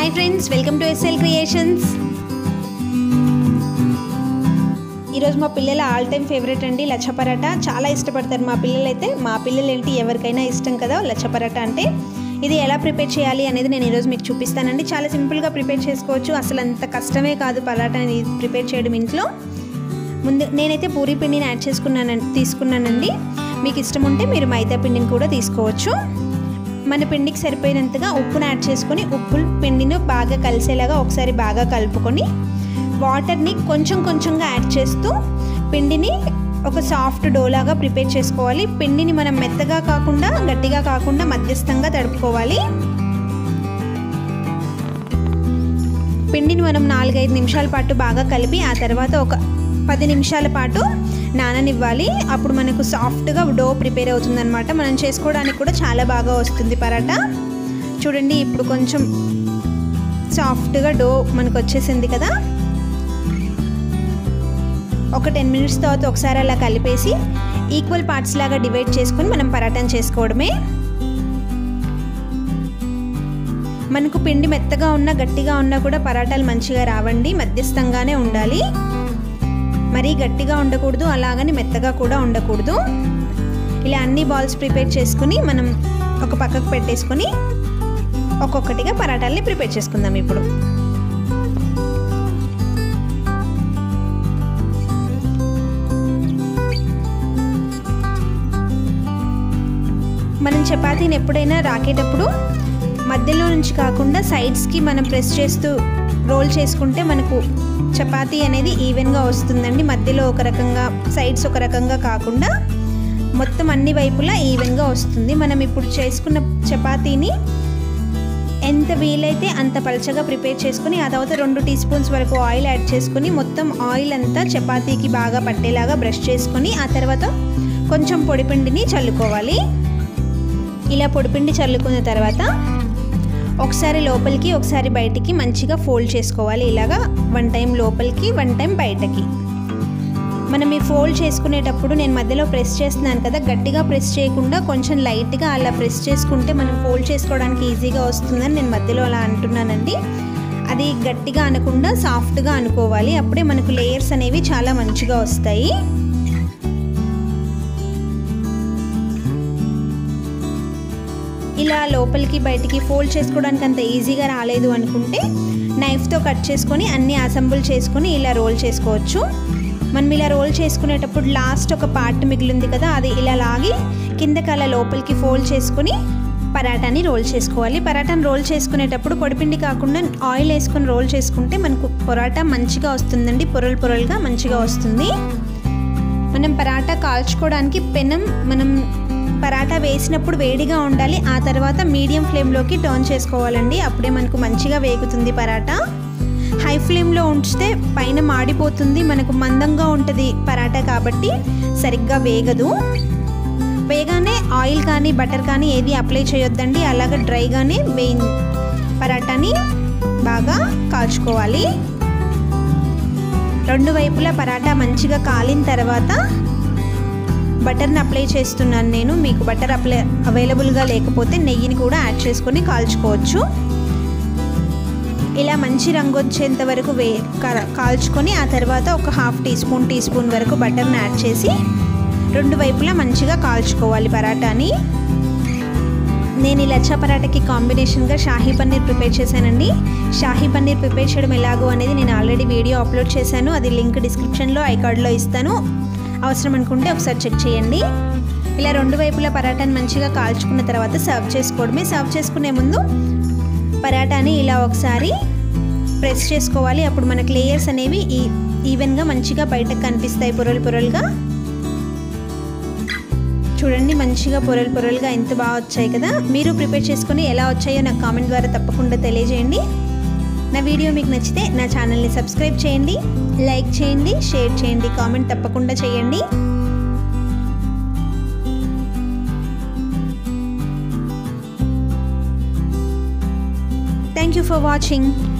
hi friends welcome to SL creations ఈరోజు మా పిల్లల ఆల్ టైమ్ ఫేవరెట్ అండి లచ్చ పరాటా చాలా ఇష్టపడతారు మా పిల్లలు అయితే మా పిల్లలు ఏంటి ఎవరికైనా ఇష్టం కదా లచ్చ పరాటా అంటే ఇది ఎలా ప్రిపేర్ చేయాలి అనేది నేను ఈరోజు మీకు చూపిస్తానండి చాలా సింపుల్గా ప్రిపేర్ చేసుకోవచ్చు అసలు అంత కష్టమే కాదు పరాటాని ప్రిపేర్ చేయడం ఇంట్లో ముందు నేనైతే పూరి పిండిని యాడ్ చేసుకున్నాను తీసుకున్నానండి మీకు ఇష్టం ఉంటే మీరు మైదా పిండిని కూడా తీసుకోవచ్చు మన పిండికి సరిపోయినంతగా ఉప్పును యాడ్ చేసుకొని ఉప్పు పిండిని బాగా కలిసేలాగా ఒకసారి బాగా కలుపుకొని వాటర్ని కొంచెం కొంచెంగా యాడ్ చేస్తూ పిండిని ఒక సాఫ్ట్ డోలాగా ప్రిపేర్ చేసుకోవాలి పిండిని మనం మెత్తగా కాకుండా గట్టిగా కాకుండా మధ్యస్థంగా తడుపుకోవాలి పిండిని మనం నాలుగైదు నిమిషాల పాటు బాగా కలిపి ఆ తర్వాత ఒక పది నిమిషాల పాటు నాననివ్వాలి అప్పుడు మనకు సాఫ్ట్గా డో ప్రిపేర్ అవుతుందన్నమాట మనం చేసుకోవడానికి కూడా చాలా బాగా వస్తుంది పరాటా చూడండి ఇప్పుడు కొంచెం సాఫ్ట్గా డో మనకు వచ్చేసింది కదా ఒక టెన్ మినిట్స్ తర్వాత ఒకసారి అలా కలిపేసి ఈక్వల్ పార్ట్స్ లాగా డివైడ్ చేసుకొని మనం పరాటాను చేసుకోవడమే మనకు పిండి మెత్తగా ఉన్నా గట్టిగా ఉన్నా కూడా పరాటాలు మంచిగా రావండి మధ్యస్థంగానే ఉండాలి మరీ గట్టిగా ఉండకూడదు అలాగని మెత్తగా కూడా ఉండకూడదు ఇలా అన్ని బాల్స్ ప్రిపేర్ చేసుకుని మనం ఒక పక్కకు పెట్టేసుకొని ఒక్కొక్కటిగా పరాటాలని ప్రిపేర్ చేసుకుందాం ఇప్పుడు మనం చపాతీని ఎప్పుడైనా రాకేటప్పుడు మధ్యలో నుంచి కాకుండా సైడ్స్కి మనం ప్రెస్ చేస్తూ రోల్ చేసుకుంటే మనకు చపాతీ అనేది ఈవెన్గా వస్తుందండి మధ్యలో ఒక రకంగా సైడ్స్ ఒక రకంగా కాకుండా మొత్తం అన్ని వైపులా ఈవెన్గా వస్తుంది మనం ఇప్పుడు చేసుకున్న చపాతీని ఎంత వీలైతే అంత పలచగా ప్రిపేర్ చేసుకుని ఆ తర్వాత రెండు టీ స్పూన్స్ వరకు ఆయిల్ యాడ్ చేసుకుని మొత్తం ఆయిల్ అంతా చపాతీకి బాగా పట్టేలాగా బ్రష్ చేసుకొని ఆ తర్వాత కొంచెం పొడిపిండిని చల్లుకోవాలి ఇలా పొడిపిండి చల్లుకున్న తర్వాత ఒకసారి లోపలికి ఒకసారి బయటికి మంచిగా ఫోల్డ్ చేసుకోవాలి ఇలాగా వన్ టైం లోపలికి వన్ టైం బయటకి మనం ఈ ఫోల్డ్ చేసుకునేటప్పుడు నేను మధ్యలో ప్రెస్ చేస్తున్నాను కదా గట్టిగా ప్రెస్ చేయకుండా కొంచెం లైట్గా అలా ప్రెస్ చేసుకుంటే మనం ఫోల్డ్ చేసుకోవడానికి ఈజీగా వస్తుందని నేను మధ్యలో అలా అంటున్నానండి అది గట్టిగా అనకుండా సాఫ్ట్గా అనుకోవాలి అప్పుడే మనకు లేయర్స్ అనేవి చాలా మంచిగా వస్తాయి ఇలా లోపలికి బయటికి ఫోల్డ్ చేసుకోవడానికి అంత ఈజీగా రాలేదు అనుకుంటే నైఫ్తో కట్ చేసుకొని అన్నీ అసెంబుల్ చేసుకొని ఇలా రోల్ చేసుకోవచ్చు మనం ఇలా రోల్ చేసుకునేటప్పుడు లాస్ట్ ఒక పార్ట్ మిగిలింది కదా అది ఇలా లాగి కిందకి అలా లోపలికి ఫోల్డ్ చేసుకొని పరాటాని రోల్ చేసుకోవాలి పరాటాని రోల్ చేసుకునేటప్పుడు పొడిపిండి కాకుండా ఆయిల్ వేసుకొని రోల్ చేసుకుంటే మనకు పొరాటా మంచిగా వస్తుందండి పొరలు పొరలుగా మంచిగా వస్తుంది మనం పరాటా కాల్చుకోవడానికి పెనం మనం పరాటా వేసినప్పుడు వేడిగా ఉండాలి ఆ తర్వాత మీడియం ఫ్లేమ్లోకి టర్న్ చేసుకోవాలండి అప్పుడే మనకు మంచిగా వేగుతుంది పరాటా హై ఫ్లేమ్లో ఉంచితే పైన మాడిపోతుంది మనకు మందంగా ఉంటుంది పరాటా కాబట్టి సరిగ్గా వేగదు వేగానే ఆయిల్ కానీ బటర్ కానీ ఏది అప్లై చేయొద్దండి అలాగ డ్రైగానే వేయి పరాటాని బాగా కాల్చుకోవాలి రెండు వైపులా పరాటా మంచిగా కాలిన తర్వాత బటర్ని అప్లై చేస్తున్నాను నేను మీకు బటర్ అప్లై అవైలబుల్గా లేకపోతే నెయ్యిని కూడా యాడ్ చేసుకొని కాల్చుకోవచ్చు ఇలా మంచి రంగు వచ్చేంత వరకు వే కాల్చుకొని ఆ తర్వాత ఒక half teaspoon teaspoon వరకు బటర్ని యాడ్ చేసి రెండు వైపులా మంచిగా కాల్చుకోవాలి పరాటాని నేను ఈ లచ్చా పరాటాకి కాంబినేషన్గా షాహీ పన్నీర్ ప్రిపేర్ చేశానండి షాహీ పన్నీర్ ప్రిపేర్ చేయడం ఎలాగో అనేది నేను ఆల్రెడీ వీడియో అప్లోడ్ చేశాను అది లింక్ డిస్క్రిప్షన్లో ఐకార్డ్లో ఇస్తాను అవసరం అనుకుంటే ఒకసారి చెక్ చేయండి ఇలా రెండు వైపులా పరాటాని మంచిగా కాల్చుకున్న తర్వాత సర్వ్ చేసుకోవడమే సర్వ్ చేసుకునే ముందు పరాటాని ఇలా ఒకసారి ప్రెస్ చేసుకోవాలి అప్పుడు మనకు లేయర్స్ అనేవి ఈ ఈవెన్గా మంచిగా బయటకు కనిపిస్తాయి పొరలు పొరలుగా చూడండి మంచిగా పొరలు పొరలుగా ఎంత బాగా వచ్చాయి కదా మీరు ప్రిపేర్ చేసుకొని ఎలా వచ్చాయో నాకు కామెంట్ ద్వారా తప్పకుండా తెలియజేయండి నా వీడియో మీకు నచ్చితే నా ఛానల్ని సబ్స్క్రైబ్ చేయండి లైక్ చేయండి షేర్ చేయండి కామెంట్ తప్పకుండా చేయండి థ్యాంక్ యూ ఫర్ వాచింగ్